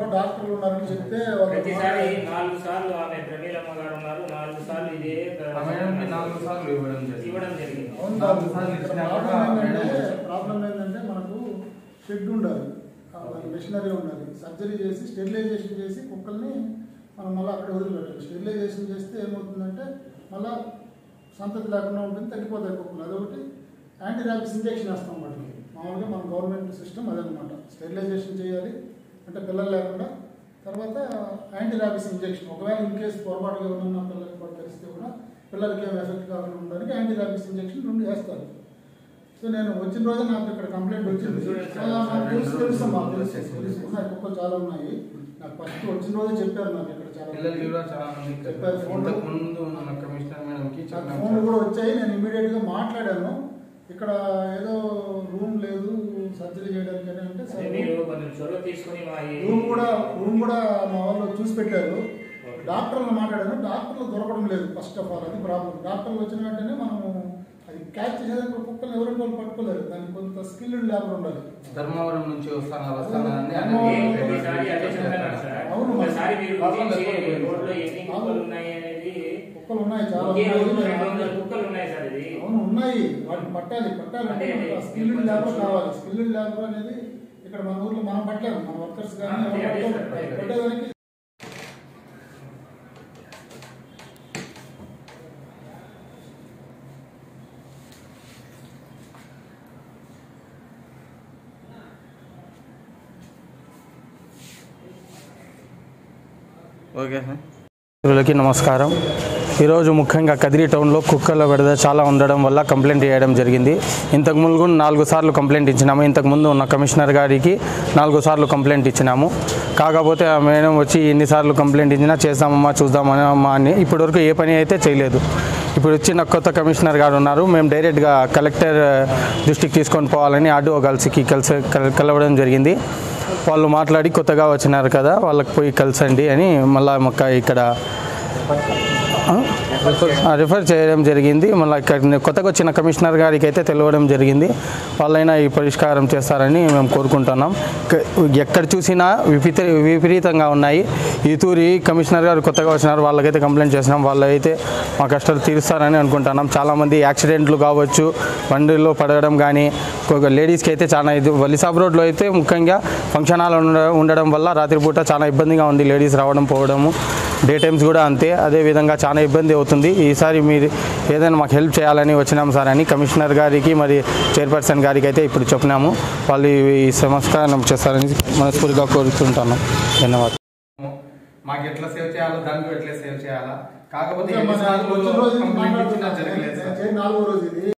అందుబాటులో డాక్టర్లు ఉన్నారని చెప్తే వాళ్ళు ప్రతిసారి నాలుగు సార్లు ఆమె ప్రమీలమ్మ గారు ఉన్నారు నాలుగు సార్లు ఇదే ఆ మేడంకి నాలుగు సార్లు ఇవ్వడం జరిగింది ఇవ్వడం జరిగింది అవును నాలుగు బాబు. సార్లు ఇక్కడ ఇచ్చినా ప్రాబ్లం కూడా ఏంటంటే మేడం- ప్రాబ్లం ఏంటంటే మనకు షెడ్ ఉండాలి మెషినరీ ఉండాలి సర్జరీ చేసి స్టెరిలైజేషన్ చేసి కుక్కల్ని మనం మళ్ళీ అక్కడ వదిలిపెట్టాలి స్టెరిలైజేషన్ చేస్తే ఏమవుతుందంటే మళ్ళీ సంతతి లేకుండా ఉంటుంది తగ్గిపోతాయి కుక్కలు అదొకటి యాంటీ ర్యాబిస్ ఇంజెక్షన్ వేస్తాం వాటికి మామూలుగా మన గవర్నమెంట్ సిస్టమ్ అదనమాట స్టెరిలైజేషన్ చేయాలి అంటే పిల్లలు లేకుండా తర్వాత యాంటీ ర్యాబిస్ ఇంజెక్షన్ ఒకవేళ ఇన్ కేసు పొరపాటుగా ఏమన్నా పిల్లలకి కూడా తెలిస్తే కూడా పిల్లలకి ఏం ఎఫెక్ట్ కాకుండా ఉండడానికి యాంటీ ర్యాబిస్ ఇంజెక్షన్ రెండు వేస్తారు సో నేను వచ్చిన రోజే నాకు ఇక్కడ కంప్లైంట్ వచ్చింది ఆ, నాకు తెలుసు తెలుసు అమ్మా, తెలుసు తెలుసు. ఉన్నాయి కుక్కలు చాలా ఉన్నాయి నాకు ఫస్ట్ వచ్చిన రోజే చెప్పారు నాకు ఇక్కడ చాలా పిల్లలకి కూడా చాలా మంది చెప్పారు ఫోన్లో. ఇంతకు ముందు ఉన్న కమిషనర్ మేడంకి నాకు చెప్పాము ఫోన్లు సార్. కూడా వచ్చాయి నేను ఇమీడియట్ గా మాట్లాడాను ఇక్కడ ఏదో రూమ్ లేదు సర్జరీ చేయడానికి అని అంటే అదే సరే మీరు కొంచెం చొరవ తీసుకొని మా ఈ రూమ్ కూడా రూమ్ కూడా మా వాళ్ళు చూసి పెట్టారు డాక్టర్లు మాట్లాడాను డాక్టర్లు దొరకడం లేదు ఫస్ట్ ఆఫ్ ఆల్ అది ప్రాబ్లం డాక్టర్లు వచ్చిన వెంటనే మనము అది క్యాచ్ చేసేదానికి కుక్కలు ఎవరికి వాళ్ళు పట్టుకోలేరు దానికి కొంత స్కిల్ లేబర్ ఉండాలి ధర్మవరం నుంచి వస్తాను వస్తాను అని ధర్మవరం ఏ అని ప్రతిసారి అదే చెప్తున్నారు సార్. అవును. ఒకసారి మీరు పాపం గుర్తించి తక్కువ రోడ్లో ఎన్ని కుక్కలు ఉన్నాయి అనేది కుక్కలు ఉన్నాయి చాలా ఒకే రోజు ఉన్నాయి. రెండు వందల కుక్కలు ఉన్నాయి సార్ ఇది అవును ఉన్నాయి వాటిని పట్టాలి పట్టాలంటే అంటే స్కిల్ లేబర్ కావాలి స్కిల్ లేబర్ అనేది ఇక్కడ మన ఊర్లో మనం పట్టలేము మన వర్కర్స్ కానీ అదే, అదే ఎవరు సార్, పట్టలేరు. అదే. పట్టేదానికి ఓకే సార్ మిత్రులకి నమస్కారం ఈరోజు ముఖ్యంగా కదిరి టౌన్లో కుక్కల విడద చాలా ఉండడం వల్ల కంప్లైంట్ చేయడం జరిగింది ఇంతకు ముందు నాలుగు సార్లు కంప్లైంట్ ఇచ్చినాము ఇంతకు ముందు ఉన్న కమిషనర్ గారికి నాలుగు సార్లు కంప్లైంట్ ఇచ్చినాము కాకపోతే ఆ మేడం వచ్చి ఎన్నిసార్లు కంప్లైంట్ ఇచ్చినా చేస్తామమ్మా చూద్దామని అమ్మా అని ఇప్పటివరకు ఏ పని అయితే చేయలేదు ఇప్పుడు వచ్చిన కొత్త కమిషనర్ గారు ఉన్నారు మేము డైరెక్ట్గా కలెక్టర్ దృష్టికి తీసుకొని పోవాలని ఆర్డీఓ కలిసికి కలిసి కల- కలవడం జరిగింది వాళ్ళు మాట్లాడి కొత్తగా వచ్చినారు కదా వాళ్ళకి పోయి కలిసండి అని మళ్ళీ మాకు ఇక్కడ ఆ, రిఫర్ చేయడం జరిగింది మళ్ళీ ఇక్కడ కొత్తగా వచ్చిన కమిషనర్ గారికి అయితే తెలియడం జరిగింది వాళ్ళైనా ఈ పరిష్కారం చేస్తారని మేము కోరుకుంటున్నాం క- ఎక్కడ చూసినా విపరీత విపరీతంగా ఉన్నాయి ఈ తూరి కమిషనర్ గారు కొత్తగా వచ్చినారు వాళ్ళకైతే కంప్లైంట్ చేసినాం వాళ్ళు అయితే మా కష్టాలు తీరుస్తారని అనుకుంటున్నాం చాలామంది యాక్సిడెంట్లు కావచ్చు బండిలో పడడం కానీ ఒక లేడీస్కి అయితే చాలా ఇది వలిసాబ్ రోడ్లో అయితే ముఖ్యంగా ఫంక్షన్ హాల్ ఉండ- ఉండడం వల్ల రాత్రిపూట చాలా ఇబ్బందిగా ఉంది లేడీస్ రావడం పోవడము డే టైమ్స్ కూడా అంతే అదే విధంగా చాలా ఇబ్బంది అవుతుంది ఈసారి మీరు ఏదైనా మాకు హెల్ప్ చేయాలని వచ్చినాం సార్ అని కమిషనర్ గారికి మరి చైర్పర్సన్ గారికి అయితే ఇప్పుడు చెప్పినాము వాళ్ళు ఈ సంస్కారం చేస్తారని మనస్ఫూర్తిగా కోరుకుంటున్నాం ధన్యవాదాలు మాకు ఎట్లా సేవ్ చేయాలో దానికి ఎట్లా సేవ్ చేయాలా కాకపోతే మన ఎన్నిసార్లు వచ్చిన రోజు కంప్లైంట్ ఇచ్చినా మాట్లాడుతున్నాం. జరగలేదు సార్ నాలుగో రోజు ఇది